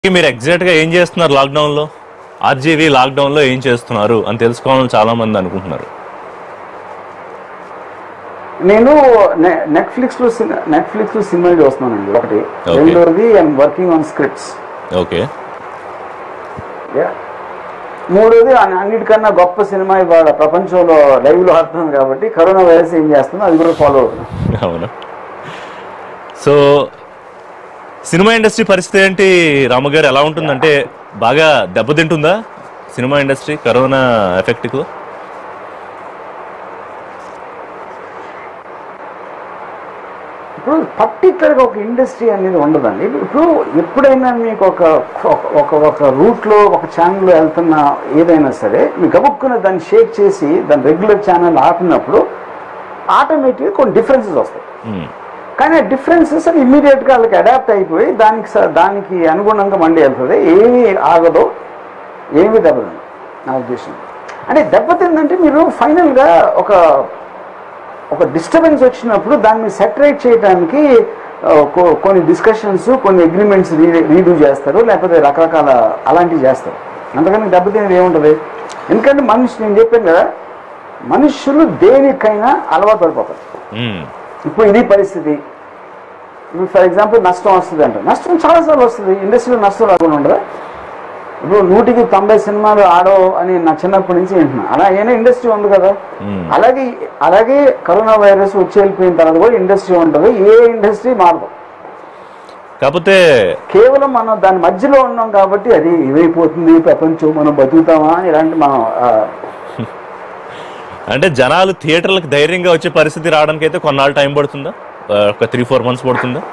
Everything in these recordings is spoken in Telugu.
మీరు ఎగ్జాక్ట్ గా ఏం చేస్తున్నారు లాక్డౌన్ లో ఆర్జీవీ లాక్డౌన్ లో ఏం చేస్తున్నారు అని తెలుసుకోవాలని చాలా మంది అనుకుంటున్నారు నేను నె- నెట్ఫ్లిక్స్ లో సిని- నెట్ఫ్లిక్స్ లో సినిమాలు చూస్తున్నానండి ఒకటి Okay. రెండోది I'm working on scripts okay మూడోది అన్ని- అన్నిటికన్నా గొప్ప సినిమా ఇవాళ ప్రపంచంలో లైవ్ లో ఆడుతుంది కాబట్టి కరోనా వైరస్ ఏం చేస్తుందో అది కూడా ఫాలో అవుతుంది అవును సో సినిమా ఇండస్ట్రీ పరిస్థితి ఏంటి రామగారు ఎలా ఉంటుందంటే బాగా దెబ్బతింటుందా సినిమా ఇండస్ట్రీ కరోనా ఎఫెక్ట్ కు ఇప్పుడు పర్టికులర్ గా ఒక ఇండస్ట్రీ అనేది ఉండదండి ఇప్పుడు ఎప్పుడైనా మీకు ఒక ఒక- ఒక ఒక రూట్ లో ఒక ఛానల్ వెళ్తున్న ఏదైనా సరే మీకు గబుక్కున దాన్ని షేక్ చేసి దాని రెగ్యులర్ ఛానల్ ఆపినప్పుడు ఆటోమేటిక్గా కొన్ని డిఫరెన్సెస్ వస్తాయి మ్మ్. కానీ ఆ డిఫరెన్సెస్ అని ఇమీడియట్ గా వాళ్ళకి అడాప్ట్ అయిపోయి దానికి స- దానికి అనుగుణంగా మండి వెళ్తుంది ఏమీ ఆగదో ఏమీ దెబ్బతింది నా ఉద్దేశం అంటే దెబ్బతిందంటే మీరు ఫైనల్ గా ఒక ఒక డిస్టర్బెన్స్ వచ్చినప్పుడు దాన్ని సెటరేట్ చేయడానికి ఆ, కొ- కొన్ని డిస్కషన్స్ కొన్ని అగ్రిమెంట్స్ రీడూ చేస్తారు లేకపోతే రకరకాల అలాంటివి చేస్తారు అంతకని దెబ్బతినేది ఏముంటుంది ఎందుకంటే మనిషి నేను చెప్పాను కదా మనుషులు దేనికైనా అలవాటు పడిపోతారు మ్మ్. ఇప్పుడు ఇది పరిస్థితి ఇప్పుడు ఫర్ ఎగ్జాంపుల్ నష్టం వస్తుంది అంట నష్టం చాలాసార్లు వస్తుంది ఇండస్ట్రీలో నష్టం రాకుండా ఉండదా ఇప్పుడు నూటికి తొంభై సినిమాలు ఆడో అని నా చిన్నప్పటి నుంచి వింటున్నా అలా ఏమైనా ఇండస్ట్రీ ఉంది కదా మ్మ్. అలాగే అలాగే కరోనా వైరస్ వచ్చి వెళ్ళిపోయిన తర్వాత కూడా ఇండస్ట్రీ ఉంటుంది ఏ ఇండస్ట్రీ మారదు కాకపోతే కేవలం మనం దాని మధ్యలో ఉన్నాం కాబట్టి అది ఏమైపోతుంది ప్రపంచం మనం బతుకుతామా అని ఇలాంటి మనం ఆ, అంటే జనాలు థియేటర్లకు ధైర్యంగా వచ్చే పరిస్థితి రావడానికి అయితే కొన్నాళ్ళు టైం పడుతుందా ఆ, ఒక త్రీ ఫోర్ మంత్స్ పడుతుందా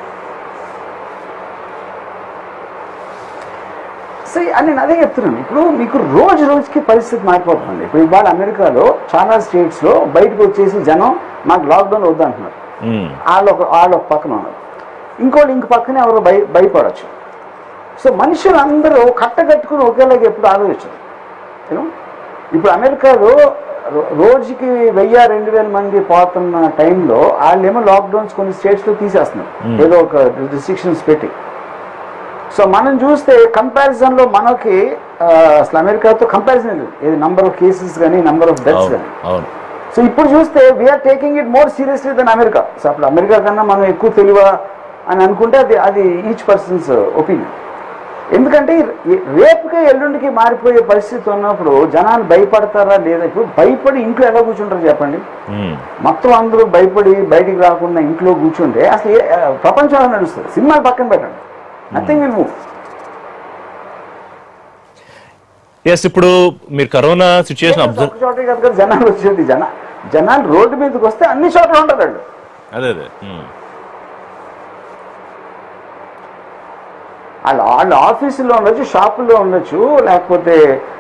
సరే అని నేను అదే చెప్తున్నాను ఇప్పుడు మీకు రోజు రోజుకి పరిస్థితి మారిపోతుంది ఇప్పుడు ఇవాళ అమెరికాలో చాలా స్టేట్స్ లో బయటకు వచ్చేసి జనం మాకు లాక్డౌన్ వద్దంటున్నారు మ్మ్. వాళ్ళు ఒక వాళ్ళు ఒక పక్కన ఉన్నారు ఇంకోళ్ళు ఇంక పక్కనే ఎవరు భయ భయపడచ్చు సో మనుషులందరూ కట్టగట్టుకుని ఒకేలాగా ఎప్పుడు ఆలోచించరు You know? ఇప్పుడు అమెరికాలో రో- రోజుకి వెయ్యి రెండు వేల మంది పోతున్న టైంలో వాళ్ళేమో లాక్డౌన్స్ కొన్ని స్టేట్స్లో తీసేస్తున్నారు ఏదో ఒక రిస్ట్రిక్షన్స్ పెట్టి సో మనం చూస్తే కంపారిజన్ లో మనకి ఆ, అసలు అమెరికాతో కంపారిజన్ లేదు ఇది నంబర్ ఆఫ్ కేసెస్ కానీ నంబర్ ఆఫ్ డెత్స్ అవును కానీ అవును సో ఇప్పుడు చూస్తే we're taking it more seriously than America so అప్పుడు అమెరికా కన్నా మనం ఎక్కువ తెలివా అని అనుకుంటే అది అది ఈచ్ పర్సన్స్ ఒపీనియన్ ఎందుకంటే ఈ- రేపుకే ఎల్లుండికి మారిపోయే పరిస్థితి ఉన్నప్పుడు జనాలు భయపడతారా లేదా ఇప్పుడు భయపడి ఇంట్లో ఎలా కూర్చుంటారు చెప్పండి మ్మ్. మొత్తం అందరూ భయపడి బయటికి రాకుండా ఇంట్లో కూర్చుంటే అసలు ఏ- ఆ, ప్రపంచం ఎలా నడుస్తుంది సినిమాలు పక్కన పెట్టండి నథింగ్ విల్ మూవ్ ఎస్ ఇప్పుడు మీరు కరోనా సిచ్యుయేషన్ అబ్జర్వ్ ఒక్క చోటే కాదు కదా జనాలు వచ్చేది జన జనాలు రోడ్డు మీదకి వస్తే అన్ని చోట్ల ఉంటారు వాళ్ళు అదే అదే మ్మ్. వాళ్ళ వాళ్ళ ఆఫీసులో ఉండొచ్చు షాపుల్లో ఉండొచ్చు లేకపోతే